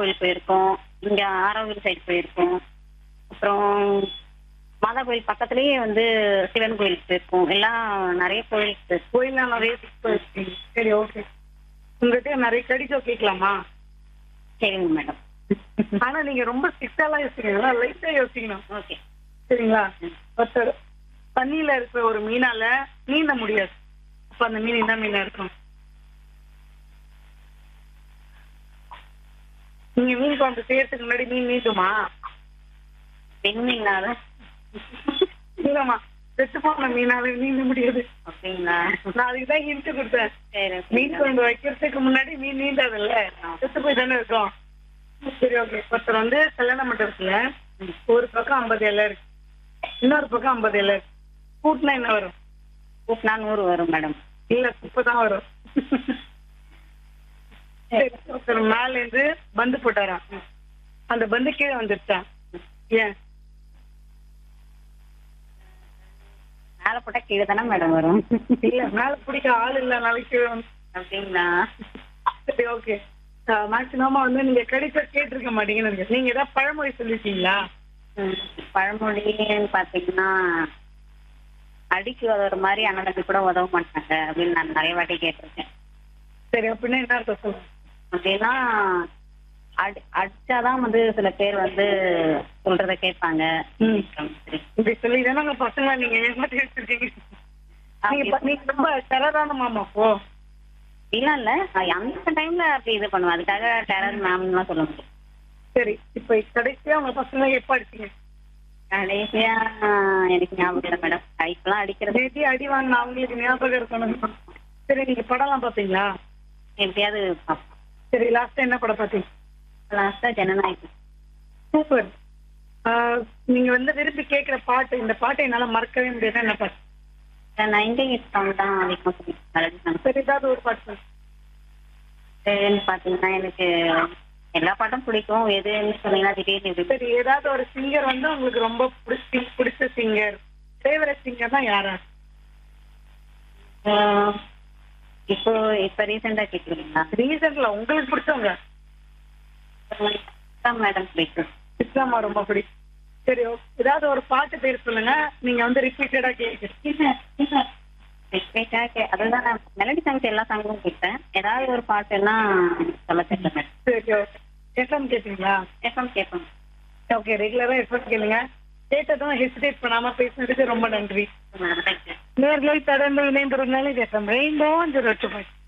கோயில் போயிருக்கோம் இங்க ஆரோவில் சைடு போயிருக்கோம் அப்புறம் மாதா கோயில் பக்கத்துலயே வந்து சிவன் கோயிலுக்கு போயிருக்கோம் எல்லாம் நிறைய கோயிலுக்கு போயிருக்கோம். கோயிலாம் நிறைய போயிருக்கீங்க சரி ஓகே உங்ககிட்ட நிறைய கடிச்சோ கேட்கலாமா சரிங்க மேடம் ஆனா நீங்க ரொம்ப ஸ்ட்ரிக்டாலாம் யோசிக்கணும் லைட்டா யோசிக்கணும் ஓகே சரிங்களா ஒருத்தர் தண்ணியில இருக்கிற ஒரு மீனால நீந்த முடியாது அப்ப அந்த மீன் என்ன மீனா இருக்கும் நீங்க மீன் குழம்பு செய்யறதுக்கு முன்னாடி மீன் நீந்துமா பெண்மீனால இல்லம்மா செத்து போன மீனால நீந்த முடியாது அப்படிங்களா நான் அதுக்கு தான் ஹிண்ட் கொடுத்தேன் சரி மீன் குழம்பு வைக்கிறதுக்கு முன்னாடி மீன் நீந்தாதுல்ல செத்து போய் தானே இருக்கும் சரி ஓகே ஒருத்தர் வந்து கல்யாண மண்டபத்துல ஒரு பக்கம் ஐம்பது இலை இருக்கு இன்னொரு பக்கம் ஐம்பது இலை இருக்கு கூட்டினா என்ன வரும் கூப்பினா நூறு வரும் மேடம் இல்ல குப்பை தான் வரும் சரி, ஒருத்தர் மேல இருந்து பந்து போட்டாராம் அந்த பந்து கீழே வந்துருச்சான் ஏன் மேல போட்டா கீழே தானே மேடம் வரும் இல்ல மேல பிடிக்க ஆள் இல்லனால கீழே வந்து அப்படிங்களா சரி ஓகே மேக்சிமமா வந்து நீங்க கடிச்சா கேட்டிருக்க மாட்டீங்கன்னு நினைக்கிறேன். நீங்க ஏதாவது பழமொழி சொல்லிருக்கீங்களா ம், பழமொழின்னு பாத்தீங்கன்னா அடிக்கு உதவுற மாதிரி அண்ணனுக்கு கூட உதவ மாட்டாங்க அப்படின்னு நான் நிறைய வாட்டி கேட்டிருக்கேன் சரி அப்படின்னா என்ன அர்த்தம் சொல்லுங்க அப்படின்னா அடி அடிச்சாதான் வந்து சில பேர் வந்து சொல்றத கேட்பாங்க ம். சரி. இப்படி சொல்லி தானே உங்க பசங்க நீங்க ஏமாத்தி வச்சிருக்கீங்க நீங்க ப- நீங்க ரொம்ப டெரரான மாமா போ இல்ல இல்ல அந்த டைம்ல அப்படி இது பண்ணுவேன் அதுக்காக டெரர் மேம்லாம் சொல்ல முடியும் சரி இப்ப கடைசியா உங்க பசங்க எப்ப அடிச்சீங்க கடைசியா எனக்கு ஞாபகம் இல்லை மேடம் இப்பெல்லாம் அடிக்கிறது நேத்தி அடி வாங்கின அவங்களுக்கு ஞாபகம் இருக்கணும் சரி நீங்க படம்லாம் பாத்தீங்களா எப்படியாவது பார்ப்போம் சரி லாஸ்டா என்ன படம் பாத்தீங்க லாஸ்டா ஜனநாயகம் சூப்பர் நீங்க வந்து விரும்பி கேக்குற பாட்டு இந்த பாட்டை என்னால மறக்கவே முடியாது என்ன பாட்டு நைன்டி எயிட் சாங் தான் அதிகமாக சொல்லியிருக்கேன் சரி ஏதாவது ஒரு பாட்டு சொல்லுங்க. சரின்னு பாத்தீங்கன்னா எனக்கு எல்லா பாட்டும் பிடிக்கும் எதுன்னு சொன்னீங்கன்னா திடீர்னு இப்படி சரி ஏதாவது ஒரு சிங்கர் வந்து உங்களுக்கு ரொம்ப பிடிச்சி பிடிச்ச சிங்கர் ஃபேவரட் சிங்கர்னா யாரா ஆஹ் இப்போ இப்ப ரீசெண்டா கேக்குறீங்களா ரீசன்ட்ல உங்களுக்கு பிடிச்சவங்க மேடம் பிடிக்கும் இஸ்லாமா ரொம்ப பிடிக்கும் சரி okay. ஏதாவது ஒரு பாட்டு பேர் சொல்லுங்க நீங்க வந்து ரிப்பீட்டடா கேட்குறீங்க Repeat-ஆ கே- அதுதான் நான் மெலடி சாங்ஸ் எல்லா சாங்கும் கேட்பேன் ஏதாவது ஒரு பாட்டுன்னா சொல்ல தெரியல மேடம் சரி ஓகே எஃப்எம் கேட்பீங்களா எஃப்எம் கேட்பேன் ஓகே ரெகுலரா எஃப்எம் கேளுங்க கேட்டதும் ஹெசிடேட் பண்ணாம பேசுனதுக்கு ரொம்ப நன்றி மேடம் தேங்க்யூ நேர்களை தொடர்ந்து இணைந்திருந்தாலும் இது எஃப்எம் ரெயின்போ ஜீரோ டூ